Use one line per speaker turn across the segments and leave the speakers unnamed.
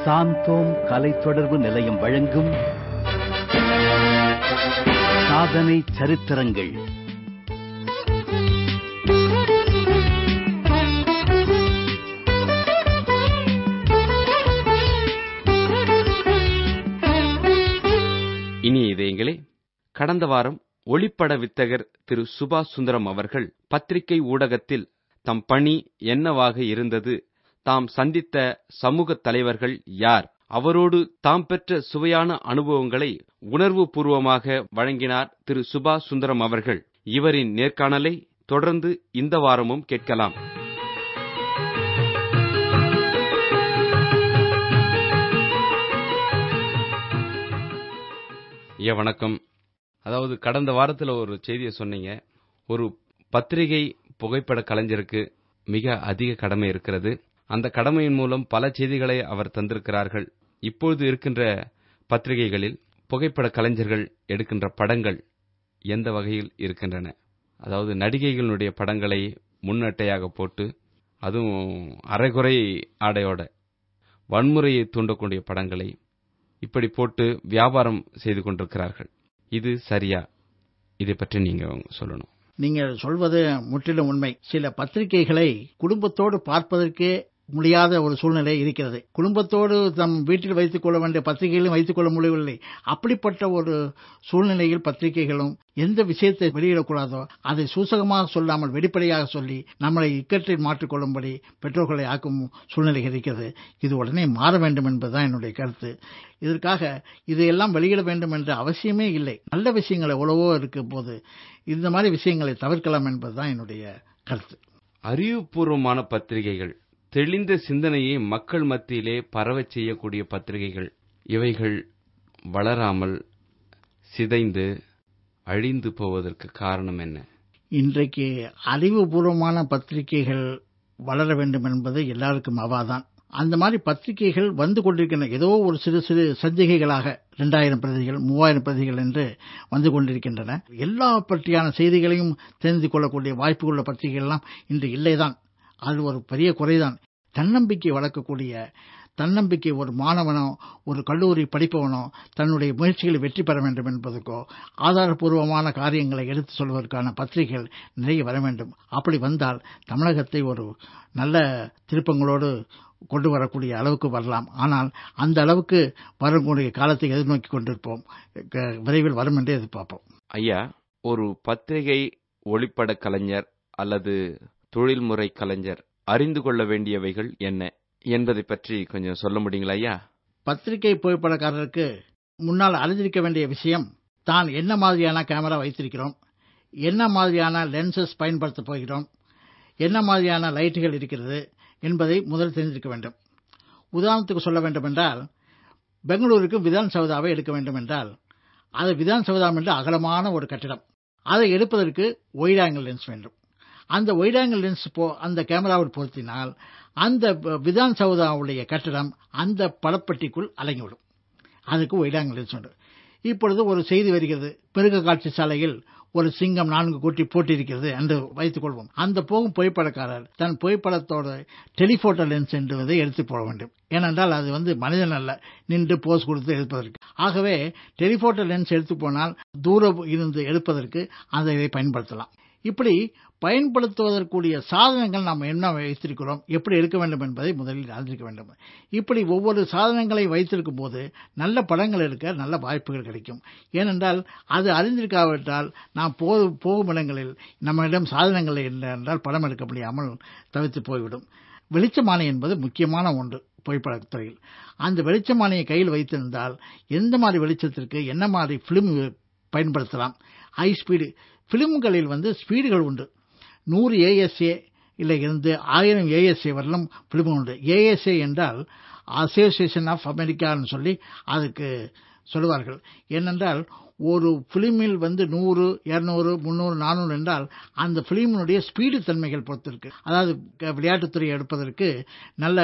சாந்தோம் கலை தொடர்பு நிலையம் வழங்கும் சாதனை சரித்திரங்கள்
இனிய இதயங்களே கடந்த வாரம் ஒளிப்பட வித்தகர் திரு சுபாஷ் சுந்தரம் அவர்கள் பத்திரிகை ஊடகத்தில் தம் பணி என்னவாக இருந்தது தாம் சந்தித்த சமூக தலைவர்கள் யார் அவரோடு தாம் பெற்ற சுவையான அனுபவங்களை உணர்வு பூர்வமாக வழங்கினார் திரு சுபாஷ் சுந்தரம் அவர்கள் இவரின் நேர்காணலை தொடர்ந்து இந்த வாரமும் கேட்கலாம் ஐயா வணக்கம் அதாவது கடந்த வாரத்தில் ஒரு செய்தியை சொன்னீங்க ஒரு பத்திரிகை புகைப்பட கலைஞருக்கு மிக அதிக கடமை இருக்கிறது அந்த கடமையின் மூலம் பல செய்திகளை அவர் தந்திருக்கிறார்கள் இப்பொழுது இருக்கின்ற பத்திரிகைகளில் புகைப்பட கலைஞர்கள் எடுக்கின்ற படங்கள் எந்த வகையில் இருக்கின்றன அதாவது நடிகைகளுடைய படங்களை முன்னட்டையாக போட்டு அதுவும் அரைகுறை ஆடையோட வன்முறையை தூண்டக்கூடிய படங்களை இப்படி போட்டு வியாபாரம் செய்து கொண்டிருக்கிறார்கள் இது சரியா இதை பற்றி நீங்க சொல்லணும்
நீங்கள் சொல்வது முற்றிலும் உண்மை சில பத்திரிகைகளை குடும்பத்தோடு பார்ப்பதற்கே முடியாத ஒரு சூழ்நிலை இருக்கிறது குடும்பத்தோடு தம் வீட்டில் வைத்துக் கொள்ள வேண்டிய பத்திரிகைகளும் வைத்துக் கொள்ள முடியவில்லை அப்படிப்பட்ட ஒரு சூழ்நிலையில் பத்திரிகைகளும் எந்த விஷயத்தை வெளியிடக்கூடாதோ அதை சூசகமாக சொல்லாமல் வெளிப்படையாக சொல்லி நம்மளை இக்கற்றில் மாற்றிக்கொள்ளும்படி பெற்றோர்களை ஆக்கும் சூழ்நிலை இருக்கிறது இது உடனே மாற வேண்டும் என்பதுதான் என்னுடைய கருத்து இதற்காக இதையெல்லாம் வெளியிட வேண்டும் என்ற அவசியமே இல்லை நல்ல விஷயங்கள் எவ்வளவோ இருக்கும் போது இந்த மாதிரி விஷயங்களை தவிர்க்கலாம் என்பதுதான் என்னுடைய கருத்து
அறிவுபூர்வமான பத்திரிகைகள் தெளிந்த சிந்தனையை மக்கள் மத்தியிலே பரவச் செய்யக்கூடிய பத்திரிகைகள் இவைகள் வளராமல் சிதைந்து அழிந்து போவதற்கு காரணம் என்ன
இன்றைக்கு அறிவுபூர்வமான பத்திரிகைகள் வளர வேண்டும் என்பது எல்லாருக்கும் அவாதான் அந்த மாதிரி பத்திரிகைகள் வந்து கொண்டிருக்கின்றன ஏதோ ஒரு சிறு சிறு சஞ்சிகைகளாக இரண்டாயிரம் பிரதிகள் மூவாயிரம் பிரதிகள் என்று வந்து கொண்டிருக்கின்றன எல்லா பற்றியான செய்திகளையும் தெரிந்து கொள்ளக்கூடிய வாய்ப்புள்ள பத்திரிகைகள் எல்லாம் இன்று இல்லைதான் அது ஒரு பெரிய குறைதான் தன்னம்பிக்கை வளர்க்கக்கூடிய தன்னம்பிக்கை ஒரு மாணவனோ ஒரு கல்லூரி படிப்பவனோ தன்னுடைய முயற்சிகளை வெற்றி பெற வேண்டும் என்பதற்கோ ஆதாரபூர்வமான காரியங்களை எடுத்து சொல்வதற்கான பத்திரிகைகள் நிறைய வர வேண்டும் அப்படி வந்தால் தமிழகத்தை ஒரு நல்ல திருப்பங்களோடு கொண்டு வரக்கூடிய அளவுக்கு வரலாம் ஆனால் அந்த அளவுக்கு வரக்கூடிய காலத்தை எதிர்நோக்கி கொண்டிருப்போம் விரைவில் வரும் என்றே எதிர்பார்ப்போம்
ஐயா ஒரு பத்திரிகை ஒளிப்பட கலைஞர் அல்லது தொழில்முறை கலைஞர் அறிந்து கொள்ள வேண்டியவைகள் என்ன என்பதை பற்றி கொஞ்சம் சொல்ல முடியுங்களா ஐயா
பத்திரிகை புகைப்படக்காரருக்கு முன்னால் அறிந்திருக்க வேண்டிய விஷயம் தான் என்ன மாதிரியான கேமரா வைத்திருக்கிறோம் என்ன மாதிரியான லென்சஸ் பயன்படுத்தப் போகிறோம் என்ன மாதிரியான லைட்டுகள் இருக்கிறது என்பதை முதல் தெரிந்திருக்க வேண்டும் உதாரணத்துக்கு சொல்ல வேண்டும் என்றால் பெங்களூருக்கு விதான் சவுதாவை எடுக்க வேண்டும் என்றால் அது விதான் சவுதாம் என்ற அகலமான ஒரு கட்டிடம் அதை எடுப்பதற்கு ஒயிட் ஆங்கிள் லென்ஸ் வேண்டும் அந்த ஒயிட் ஆங்கிள் லென்ஸ் போ அந்த கேமராவில் பொருத்தினால் அந்த விதான் சவுதாவுடைய கட்டிடம் அந்த படப்பட்டிக்குள் அடங்கிவிடும் அதுக்கு ஒயிட் ஆங்கிள் லென்ஸ் வேண்டும் இப்பொழுது ஒரு செய்தி வருகிறது மிருக காட்சி சாலையில் ஒரு சிங்கம் நான்கு கூட்டி போட்டிருக்கிறது என்று வைத்துக் கொள்வோம் அந்த போகும் புகைப்படக்காரர் தன் புகைப்படத்தோட டெலிபோட்டோ லென்ஸ் என்பதை எடுத்து போட வேண்டும் ஏனென்றால் அது வந்து மனிதன் அல்ல நின்று போஸ் கொடுத்து எடுப்பதற்கு ஆகவே டெலிபோட்டோ லென்ஸ் எடுத்து போனால் தூரம் இருந்து எடுப்பதற்கு அதை பயன்படுத்தலாம் இப்படி பயன்படுத்துவதற்குரிய சாதனங்கள் நாம் என்ன வைத்திருக்கிறோம் எப்படி எடுக்க வேண்டும் என்பதை முதலில் அறிந்திருக்க வேண்டும் இப்படி ஒவ்வொரு சாதனங்களை வைத்திருக்கும் போது நல்ல படங்கள் எடுக்க நல்ல வாய்ப்புகள் கிடைக்கும் ஏனென்றால் அது அறிந்திருக்காவிட்டால் நாம் போகும் இடங்களில் நம்மிடம் சாதனங்கள் இல்லை என்றால் படம் எடுக்க முடியாமல் தவிர்த்து போய்விடும் வெளிச்சமானி என்பது முக்கியமான ஒன்று புகைப்படத்துறையில் அந்த வெளிச்சமானியை கையில் வைத்திருந்தால் எந்த மாதிரி வெளிச்சத்திற்கு என்ன மாதிரி பிலிம் பயன்படுத்தலாம் ஹை ஸ்பீடு பிலிம்களில் வந்து ஸ்பீடுகள் உண்டு நூறு ஏஎஸ்ஏ இல்லை இருந்து ஆயிரம் ஏஎஸ்ஏ வரலும் பிலிம் உண்டு ஏஎஸ்ஏ என்றால் அசோசியேஷன் ஆஃப் அமெரிக்கான்னு சொல்லி அதுக்கு சொல்லுவார்கள் ஏனென்றால் ஒரு பிலிமில் வந்து நூறு இருநூறு முந்நூறு நானூறு என்றால் அந்த பிலிமினுடைய ஸ்பீடு தன்மைகள் பொறுத்திருக்கு அதாவது விளையாட்டுத்துறை எடுப்பதற்கு நல்ல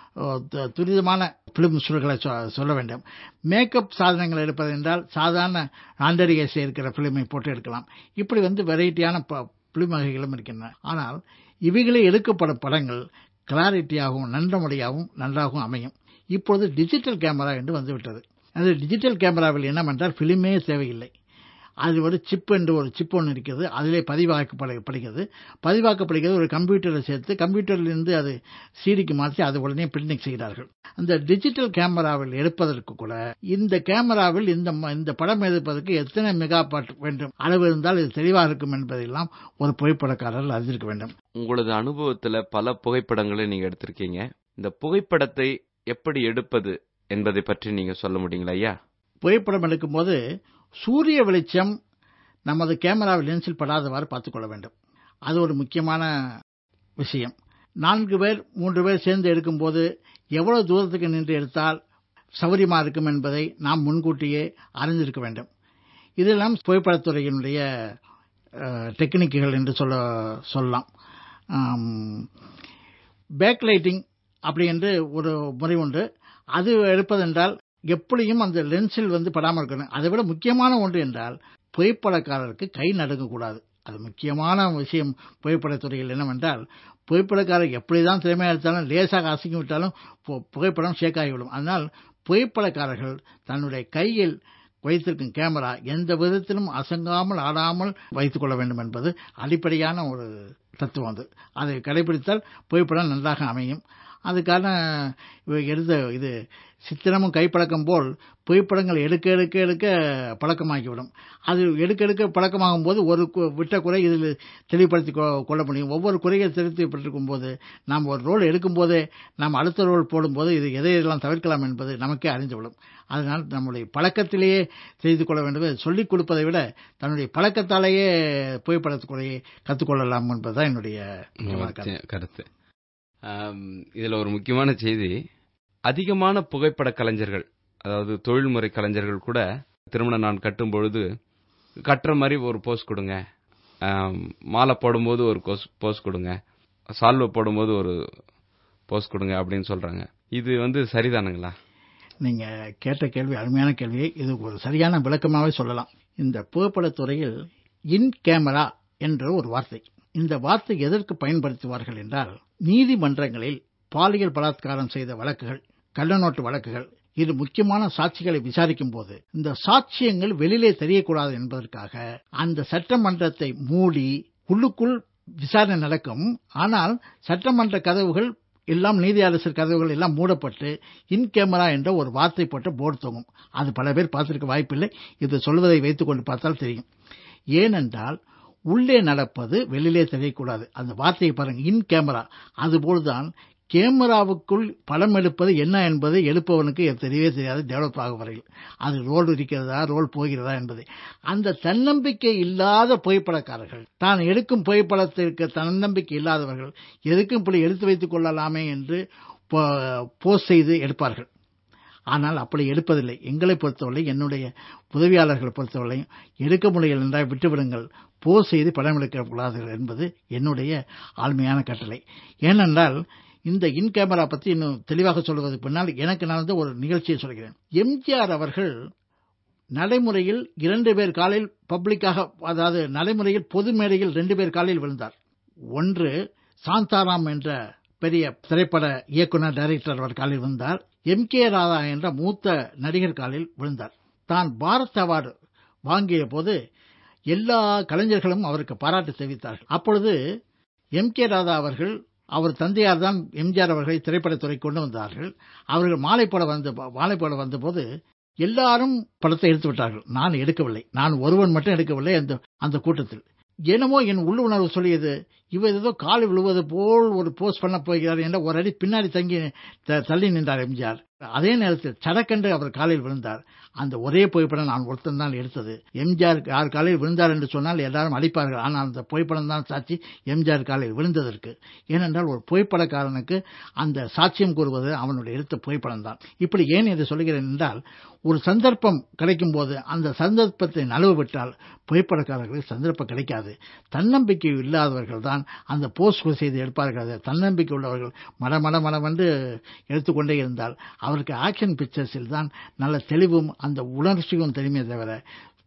துரிதமான பிலிம் சுருள்களை சொல்ல வேண்டும் மேக்கப் சாதனங்கள் எடுப்பது என்றால் சாதாரண ஆண்டர் ஏசி இருக்கிற பிலிமை போட்டு எடுக்கலாம் இப்படி வந்து வெரைட்டியான பிலிம் வகைகளும் இருக்கின்றன ஆனால் இவைகளே எடுக்கப்படும் படங்கள் கிளாரிட்டியாகவும் நன்றமுடையாகவும் நன்றாகவும் அமையும் இப்பொழுது டிஜிட்டல் கேமரா என்று வந்துவிட்டது அது டிஜிட்டல் கேமராவில் என்னவென்றால் ஃபிலிமே தேவையில்லை அது ஒரு சிப் என்று ஒரு சிப் ஒன்று இருக்கிறது அதிலே பதிவாக்கப்படுகிறது பதிவாக்கப்படுகிறது ஒரு கம்ப்யூட்டரில் சேர்த்து கம்ப்யூட்டரிலிருந்து அது சிடிக்கு மாற்றி அது உடனே பிரிண்டிங் செய்கிறார்கள் அந்த டிஜிட்டல் கேமராவில் எடுப்பதற்கு கூட இந்த கேமராவில் இந்த இந்த படம் எடுப்பதற்கு எத்தனை மெகா பாட் வேண்டும் அளவு இருந்தால் இது தெளிவாக இருக்கும் என்பதெல்லாம் ஒரு புகைப்படக்காரர்கள் அறிந்திருக்க வேண்டும்
உங்களது அனுபவத்துல பல புகைப்படங்களை நீங்க எடுத்திருக்கீங்க இந்த புகைப்படத்தை எப்படி எடுப்பது என்பதை பற்றி நீங்க சொல்ல முடியுங்களா ஐயா
புகைப்படம் எடுக்கும்போது சூரிய வெளிச்சம் நமது கேமராவில் லென்ஸில் படாதவாறு பார்த்துக்கொள்ள வேண்டும் அது ஒரு முக்கியமான விஷயம் நான்கு பேர் மூன்று பேர் சேர்ந்து எடுக்கும்போது எவ்வளவு தூரத்துக்கு நின்று எடுத்தால் சௌரியமாக இருக்கும் என்பதை நாம் முன்கூட்டியே அறிந்திருக்க வேண்டும் இதெல்லாம் புகைப்படத்துறையினுடைய டெக்னிக்குகள் என்று சொல்ல சொல்லலாம் பேக் லைட்டிங் அப்படி என்று ஒரு முறை உண்டு அது எடுப்பதென்றால் எப்படியும் அந்த லென்ஸில் வந்து படாமல் இருக்கணும் அதை விட முக்கியமான ஒன்று என்றால் புகைப்படக்காரருக்கு கை நடுங்கக்கூடாது அது முக்கியமான விஷயம் புகைப்படத்துறையில் என்னவென்றால் புகைப்படக்காரர் எப்படி தான் திறமையாக எடுத்தாலும் லேசாக அசைக்கி விட்டாலும் புகைப்படம் ஷேக்காகிவிடும் அதனால் புகைப்படக்காரர்கள் தன்னுடைய கையில் வைத்திருக்கும் கேமரா எந்த விதத்திலும் அசங்காமல் ஆடாமல் வைத்துக் கொள்ள வேண்டும் என்பது அடிப்படையான ஒரு தத்துவம் அது அதை கடைபிடித்தால் புகைப்படம் நன்றாக அமையும் அதுக்கான எடுத்த இது சித்திரமும் கைப்பழக்கம் போல் புகைப்படங்கள் எடுக்க எடுக்க எடுக்க பழக்கமாகிவிடும் அது எடுக்க எடுக்க பழக்கமாகும் போது ஒரு விட்ட குறை இதில் தெளிவுபடுத்தி கொள்ள முடியும் ஒவ்வொரு குறையை தெளிவுபட்டிருக்கும் போது நாம் ஒரு ரோல் எடுக்கும் போதே நாம் அடுத்த ரோல் போடும்போது இது எதையெல்லாம் தவிர்க்கலாம் என்பது நமக்கே அறிந்துவிடும் அதனால் நம்முடைய பழக்கத்திலேயே செய்து கொள்ள வேண்டும் சொல்லிக் கொடுப்பதை விட தன்னுடைய பழக்கத்தாலேயே புகைப்படத்துக்குறையை கற்றுக்கொள்ளலாம் என்பதுதான் என்னுடைய
கருத்து இதில் ஒரு முக்கியமான செய்தி அதிகமான புகைப்பட கலைஞர்கள் அதாவது தொழில்முறை கலைஞர்கள் கூட திருமணம் நான் கட்டும் பொழுது கட்டுற மாதிரி ஒரு போஸ் கொடுங்க மாலை போடும்போது ஒரு போஸ் கொடுங்க சால்வை போடும்போது ஒரு போஸ் கொடுங்க அப்படின்னு சொல்றாங்க இது வந்து சரிதானுங்களா
நீங்க கேட்ட கேள்வி அருமையான கேள்வி இது ஒரு சரியான விளக்கமாவே சொல்லலாம் இந்த புகைப்படத்துறையில் இன் கேமரா என்ற ஒரு வார்த்தை இந்த வார்த்தை எதற்கு பயன்படுத்துவார்கள் என்றால் நீதிமன்றங்களில் பாலியல் பலாத்காரம் செய்த வழக்குகள் கள்ளநோட்டு வழக்குகள் இது முக்கியமான சாட்சிகளை விசாரிக்கும் போது இந்த சாட்சியங்கள் வெளியிலே தெரியக்கூடாது என்பதற்காக அந்த சட்டமன்றத்தை மூடி உள்ளுக்குள் விசாரணை நடக்கும் ஆனால் சட்டமன்ற கதவுகள் எல்லாம் நீதி அரசர் கதவுகள் எல்லாம் மூடப்பட்டு இன் கேமரா என்ற ஒரு வார்த்தை போட்ட போர்டு தொங்கும் அது பல பேர் பார்த்திருக்க வாய்ப்பில்லை இது சொல்வதை வைத்துக் கொண்டு பார்த்தால் தெரியும் ஏனென்றால் உள்ளே நடப்பது வெளியிலே தெரியக்கூடாது அந்த வார்த்தையை பாருங்க இன் கேமரா அதுபோல்தான் கேமராவுக்குள் படம் எடுப்பது என்ன என்பது எடுப்பவனுக்கு தெரியவே தெரியாது டெவலப் ஆகும் வரையில் அது ரோல் இருக்கிறதா ரோல் போகிறதா என்பது அந்த தன்னம்பிக்கை இல்லாத புகைப்படக்காரர்கள் தான் எடுக்கும் புகைப்படத்திற்கு தன்னம்பிக்கை இல்லாதவர்கள் எதுக்கும் இப்படி எடுத்து வைத்துக் கொள்ளலாமே என்று போஸ்ட் செய்து எடுப்பார்கள் ஆனால் அப்படி எடுப்பதில்லை எங்களை பொறுத்தவரை என்னுடைய உதவியாளர்களை பொறுத்தவரையும் எடுக்க முடியல என்றால் விட்டுவிடுங்கள் போஸ் செய்து படம் எடுக்கக்கூடாது என்பது என்னுடைய ஆழ்மையான கட்டளை ஏனென்றால் இந்த இன் கேமரா பற்றி இன்னும் தெளிவாக சொல்வதற்கு பின்னால் எனக்கு நடந்த ஒரு நிகழ்ச்சியை சொல்கிறேன் எம்ஜிஆர் அவர்கள் நடைமுறையில் இரண்டு பேர் காலில் பப்ளிக்காக அதாவது நடைமுறையில் பொது மேடையில் ரெண்டு பேர் காலில் விழுந்தார் ஒன்று சாந்தாராம் என்ற பெரிய திரைப்பட இயக்குனர் டைரக்டர் அவர் காலில் விழுந்தார் எம் கே ராதா என்ற மூத்த நடிகர் காலில் விழுந்தார் தான் பாரத் அவார்டு வாங்கிய போது எல்லா கலைஞர்களும் அவருக்கு பாராட்டு தெரிவித்தார்கள் அப்பொழுது எம் கே ராதா அவர்கள் அவர் தந்தையார் தான் எம்ஜிஆர் அவர்களை திரைப்படத்துறை கொண்டு வந்தார்கள் அவர்கள் மாலை போட வந்த மாலை போட வந்தபோது எல்லாரும் படத்தை எடுத்து விட்டார்கள் நான் எடுக்கவில்லை நான் ஒருவன் மட்டும் எடுக்கவில்லை அந்த அந்த கூட்டத்தில் என்னமோ என் உள்ளுணர்வு சொல்லியது இவர் ஏதோ கால் விழுவது போல் ஒரு போஸ்ட் பண்ண போகிறார் என்ற ஒரு அடி பின்னாடி தங்கி தள்ளி நின்றார் எம்ஜிஆர் அதே நேரத்தில் சடக்கென்று அவர் காலில் விழுந்தார் அந்த ஒரே புகைப்படம் நான் ஒருத்தன் தான் எடுத்தது எம்ஜிஆர் யார் காலில் விழுந்தார் என்று சொன்னால் எல்லாரும் அடிப்பார்கள் ஆனால் அந்த புகைப்படம் தான் சாட்சி எம்ஜிஆர் காலில் விழுந்ததற்கு ஏனென்றால் ஒரு புகைப்படக்காரனுக்கு அந்த சாட்சியம் கூறுவது அவனுடைய எடுத்த புகைப்படம் தான் இப்படி ஏன் இதை சொல்கிறேன் என்றால் ஒரு சந்தர்ப்பம் கிடைக்கும் போது அந்த சந்தர்ப்பத்தை நழுவு விட்டால் புகைப்படக்காரர்களுக்கு சந்தர்ப்பம் கிடைக்காது தன்னம்பிக்கை இல்லாதவர்கள் தான் அந்த போஸ்ட் செய்து எடுப்பார்கள் தன்னம்பிக்கை உள்ளவர்கள் மடமட மடமென்று எடுத்துக்கொண்டே இருந்தால் அவருக்கு ஆக்ஷன் பிக்சர்ஸில் தான் நல்ல தெளிவும் அந்த உணர்ச்சியும் தெரியுமே தவிர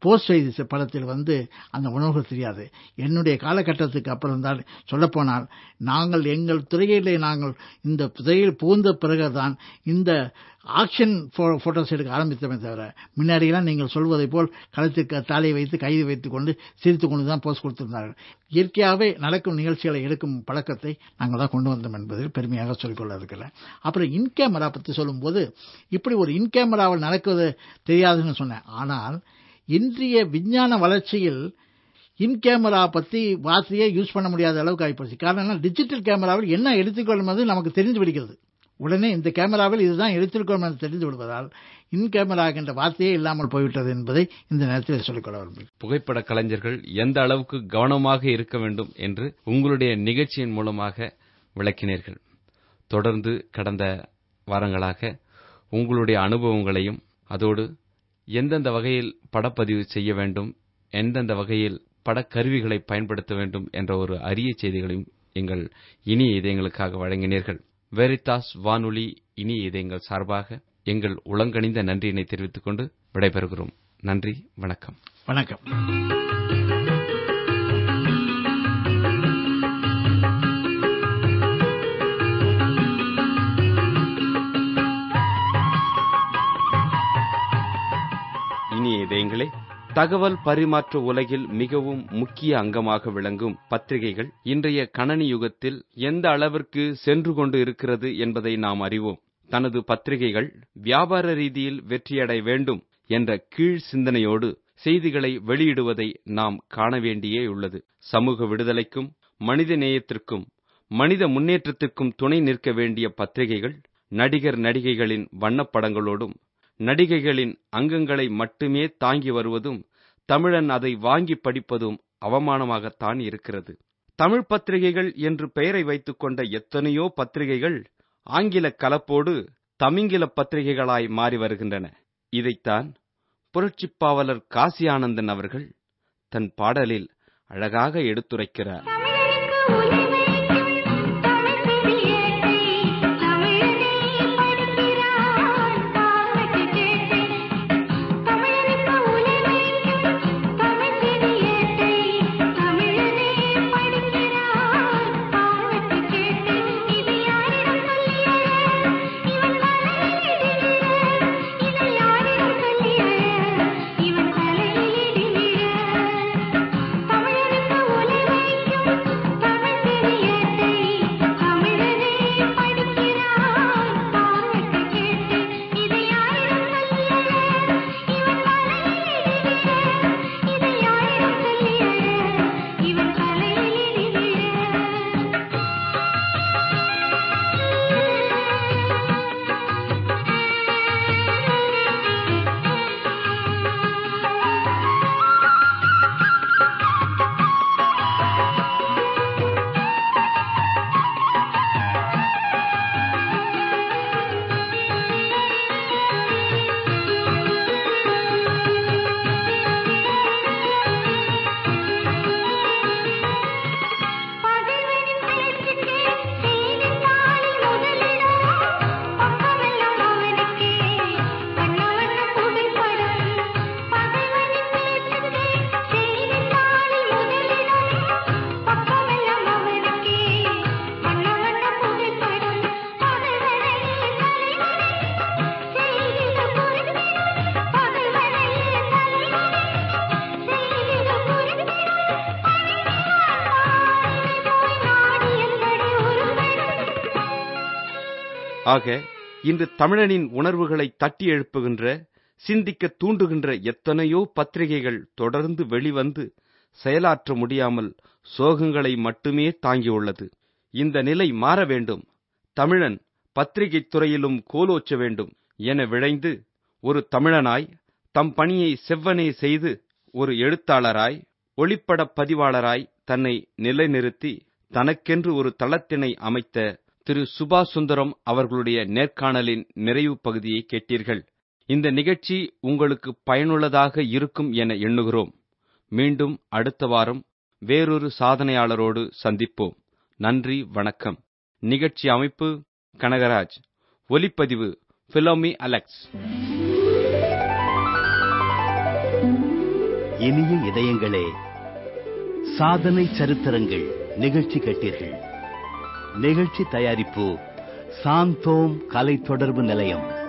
ஸ்போர்ட்ஸ் செய்தி படத்தில் வந்து அந்த உணர்வுகள் தெரியாது என்னுடைய காலகட்டத்துக்கு அப்புறம் தான் சொல்லப்போனால் நாங்கள் எங்கள் துறையிலே நாங்கள் இந்த துறையில் புகுந்த பிறகுதான் இந்த ஆக்ஷன் போட்டோஸ் எடுக்க ஆரம்பித்தமே தவிர முன்னாடியெல்லாம் நீங்கள் சொல்வதை போல் களத்திற்கு தலையை வைத்து கைது வைத்துக் கொண்டு சிரித்துக் கொண்டு தான் போஸ் கொடுத்திருந்தார்கள் இயற்கையாகவே நடக்கும் நிகழ்ச்சிகளை எடுக்கும் பழக்கத்தை நாங்கள் தான் கொண்டு வந்தோம் என்பதில் பெருமையாக சொல்லிக்கொள்ள இருக்கிறேன் அப்புறம் இன் கேமரா பற்றி சொல்லும்போது இப்படி ஒரு இன் கேமராவில் நடக்குவது தெரியாதுன்னு சொன்னேன் ஆனால் இன்றைய விஞ்ஞான வளர்ச்சியில் இன் கேமரா பற்றி வார்த்தையே யூஸ் பண்ண முடியாத அளவுக்கு ஆகிப்போச்சு காரணம் டிஜிட்டல் கேமராவில் என்ன எடுத்துக்கொள்ளும் அது நமக்கு தெரிந்து விடுகிறது உடனே இந்த கேமராவில் இதுதான் எடுத்திருக்கோம் என்று தெரிந்து விடுவதால் இன் கேமரா என்ற வார்த்தையே இல்லாமல் போய்விட்டது என்பதை இந்த நேரத்தில் சொல்லிக்கொள்ள விரும்புகிறேன்
புகைப்பட கலைஞர்கள் எந்த அளவுக்கு கவனமாக இருக்க வேண்டும் என்று உங்களுடைய நிகழ்ச்சியின் மூலமாக விளக்கினீர்கள் தொடர்ந்து கடந்த வாரங்களாக உங்களுடைய அனுபவங்களையும் அதோடு எந்தெந்த வகையில் படப்பதிவு செய்ய வேண்டும் எந்தெந்த வகையில் படக்கருவிகளை பயன்படுத்த வேண்டும் என்ற ஒரு அரிய செய்திகளையும் எங்கள் இனிய இதயங்களுக்காக வழங்கினீர்கள் வெரிதாஸ் வானொலி இனிய இதயங்கள் சார்பாக எங்கள் உளங்கணிந்த நன்றியினை தெரிவித்துக் கொண்டு விடைபெறுகிறோம் நன்றி வணக்கம்
வணக்கம்
இனிய இதயங்களே தகவல் பரிமாற்ற உலகில் மிகவும் முக்கிய அங்கமாக விளங்கும் பத்திரிகைகள் இன்றைய கணனி யுகத்தில் எந்த அளவிற்கு சென்று கொண்டு இருக்கிறது என்பதை நாம் அறிவோம் தனது பத்திரிகைகள் வியாபார ரீதியில் வெற்றியடைய வேண்டும் என்ற கீழ் சிந்தனையோடு செய்திகளை வெளியிடுவதை நாம் காண வேண்டியே உள்ளது சமூக விடுதலைக்கும் மனித நேயத்திற்கும் மனித முன்னேற்றத்திற்கும் துணை நிற்க வேண்டிய பத்திரிகைகள் நடிகர் நடிகைகளின் வண்ணப்படங்களோடும் நடிகைகளின் அங்கங்களை மட்டுமே தாங்கி வருவதும் தமிழன் அதை வாங்கி படிப்பதும் அவமானமாகத்தான் இருக்கிறது தமிழ் பத்திரிகைகள் என்று பெயரை வைத்துக் கொண்ட எத்தனையோ பத்திரிகைகள் ஆங்கில கலப்போடு தமிங்கில பத்திரிகைகளாய் மாறி வருகின்றன இதைத்தான் புரட்சிப்பாவலர் காசி ஆனந்தன் அவர்கள் தன் பாடலில் அழகாக எடுத்துரைக்கிறார் ஆக இன்று தமிழனின் உணர்வுகளை தட்டி எழுப்புகின்ற சிந்திக்க தூண்டுகின்ற எத்தனையோ பத்திரிகைகள் தொடர்ந்து வெளிவந்து செயலாற்ற முடியாமல் சோகங்களை மட்டுமே தாங்கியுள்ளது இந்த நிலை மாற வேண்டும் தமிழன் பத்திரிகைத் துறையிலும் கோலோச்ச வேண்டும் என விழைந்து ஒரு தமிழனாய் தம் பணியை செவ்வனே செய்து ஒரு எழுத்தாளராய் ஒளிப்படப் பதிவாளராய் தன்னை நிலைநிறுத்தி தனக்கென்று ஒரு தளத்தினை அமைத்த திரு சுபாஷ் சுந்தரம் அவர்களுடைய நேர்காணலின் நிறைவு பகுதியை கேட்டீர்கள் இந்த நிகழ்ச்சி உங்களுக்கு பயனுள்ளதாக இருக்கும் என எண்ணுகிறோம் மீண்டும் அடுத்த வாரம் வேறொரு சாதனையாளரோடு சந்திப்போம் நன்றி வணக்கம் நிகழ்ச்சி அமைப்பு கனகராஜ் ஒலிப்பதிவு பிலோமி அலெக்ஸ்
இனிய இதயங்களே சாதனை சரித்திரங்கள் நிகழ்ச்சி கேட்டீர்கள் நிகழ்ச்சி தயாரிப்பு சாந்தோம் கலை தொடர்பு நிலையம்